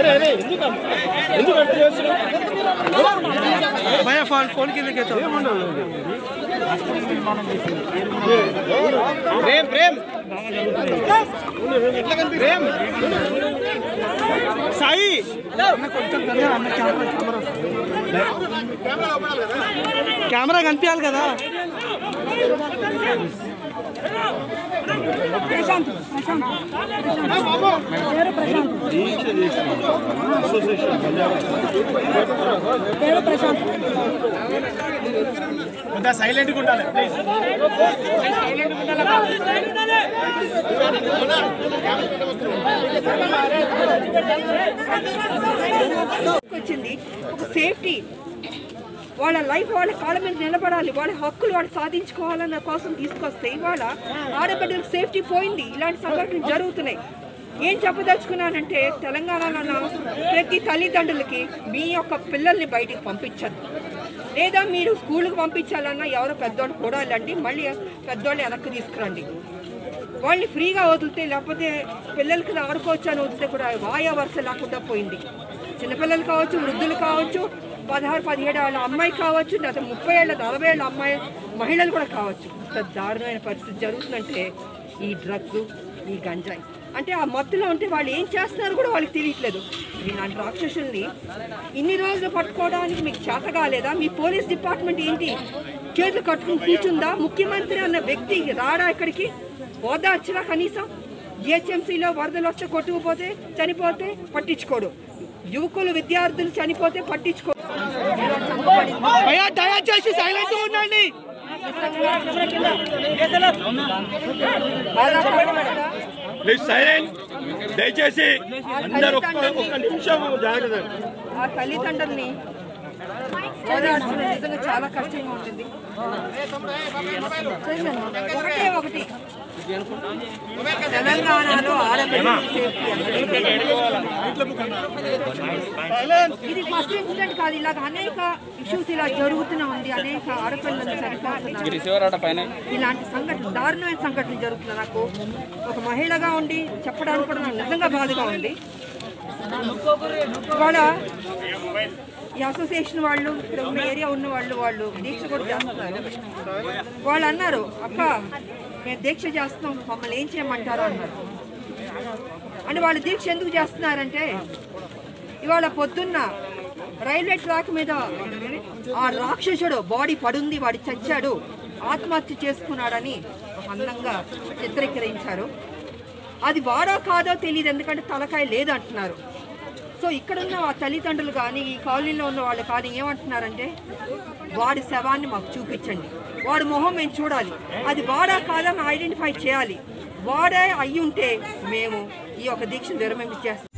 భయ phone phone కిందకి ఎత్తావు ప్రేమ్ ప్రేమ్ ప్రేమ్ సాయి కెమెరా కనిపించాలి కదా కొంత సైలెంట్గా ఉండాలి ప్లీజ్ వచ్చింది ఒక సేఫ్టీ వాళ్ళ లైఫ్ వాళ్ళ కాళ్ళ మీద నిలబడాలి వాళ్ళ హక్కులు వాళ్ళు సాధించుకోవాలన్న కోసం తీసుకొస్తే ఇవాళ ఆడబిడ్డలకు సేఫ్టీ పోయింది ఇలాంటి సంఘటనలు జరుగుతున్నాయి ఏం చెప్పదలుచుకున్నానంటే తెలంగాణలో ఉన్న ప్రతి తల్లిదండ్రులకి మీ యొక్క పిల్లల్ని బయటికి పంపించద్దు లేదా మీరు స్కూల్కి పంపించాలన్నా ఎవరో పెద్దోళ్ళు కూడా వెళ్ళండి మళ్ళీ పెద్దోళ్ళు వెనక్కి తీసుకురండి వాళ్ళని ఫ్రీగా వదిలితే లేకపోతే పిల్లలకి ఆడుకోవచ్చు అని వదిలితే కూడా వాయా వరుస లేకుండా పోయింది చిన్నపిల్లలు కావచ్చు వృద్ధులు కావచ్చు పదహారు పదిహేడు ఏళ్ళ అమ్మాయి కావచ్చు లేదా ముప్పై ఏళ్ళ నలభై ఏళ్ళ అమ్మాయి మహిళలు కూడా కావచ్చు ఇంత దారుణమైన పరిస్థితి జరుగుతుందంటే ఈ డ్రగ్స్ ఈ గంజాయి అంటే ఆ మత్తులో ఉంటే వాళ్ళు ఏం చేస్తున్నారో కూడా వాళ్ళకి తెలియట్లేదు ఇలాంటి రాక్షసుల్ని ఇన్ని రోజులు పట్టుకోవడానికి మీకు చేత కాలేదా మీ పోలీస్ డిపార్ట్మెంట్ ఏంటి చేతులు కట్టుకుని కూర్చుందా ముఖ్యమంత్రి అన్న వ్యక్తి రాడా ఇక్కడికి ఓదార్చరా కనీసం జిహెచ్ఎంసీలో వరదలు వస్తే కొట్టుకుపోతే చనిపోతే పట్టించుకోడు యువకులు విద్యార్థులు చనిపోతే పట్టించుకో భయ దయచేసి సైలెంట్ ఉండండి ప్లీజ్ సైలెంట్ దయచేసి అందరు ఒక్క ఒక్క నిమిషం జాగ్రత్త ఆ తల్లిదండ్రుల్ని ఓదార్చడం నిజంగా చాలా కష్టంగా ఉంటుంది ఒకటే ఒకటి తెలంగాణలో ఆడపిల్లల సేఫ్టీ ఇది ఫస్ట్ ఇన్సిడెంట్ కాదు ఇలాగ అనేక ఇష్యూస్ ఇలా జరుగుతూనే ఉంది అనేక ఆడపిల్లలు చనిపోతున్నారు ఇలాంటి సంఘటన దారుణమైన సంఘటన జరుగుతుంది నాకు ఒక మహిళగా ఉండి చెప్పడానికి కూడా నాకు నిజంగా బాధగా ఉంది ఇవాళ ఈ అసోసియేషన్ వాళ్ళు ఇక్కడ ఉన్న ఏరియా ఉన్న వాళ్ళు వాళ్ళు దీక్ష కూడా చేస్తున్నారు వాళ్ళు అన్నారు అక్క మేము దీక్ష చేస్తున్నాం మమ్మల్ని ఏం చేయమంటారు అన్నారు అంటే వాళ్ళు దీక్ష ఎందుకు చేస్తున్నారంటే ఇవాళ పొద్దున్న రైల్వే ట్రాక్ మీద ఆ రాక్షసుడు బాడీ పడుంది వాడి చచ్చాడు ఆత్మహత్య చేసుకున్నాడని అందంగా చిత్రీకరించారు అది వాడో కాదో తెలియదు ఎందుకంటే తలకాయ లేదు అంటున్నారు సో ఇక్కడున్న ఆ తల్లిదండ్రులు కానీ ఈ కాలనీలో ఉన్న వాళ్ళు కానీ ఏమంటున్నారంటే వాడి శవాన్ని మాకు చూపించండి వాడి మొహం మేము చూడాలి అది వాడా కాదా ఐడెంటిఫై చేయాలి వాడే అయ్యి ఉంటే మేము ఈ యొక్క దీక్షను విరమించేస్తాం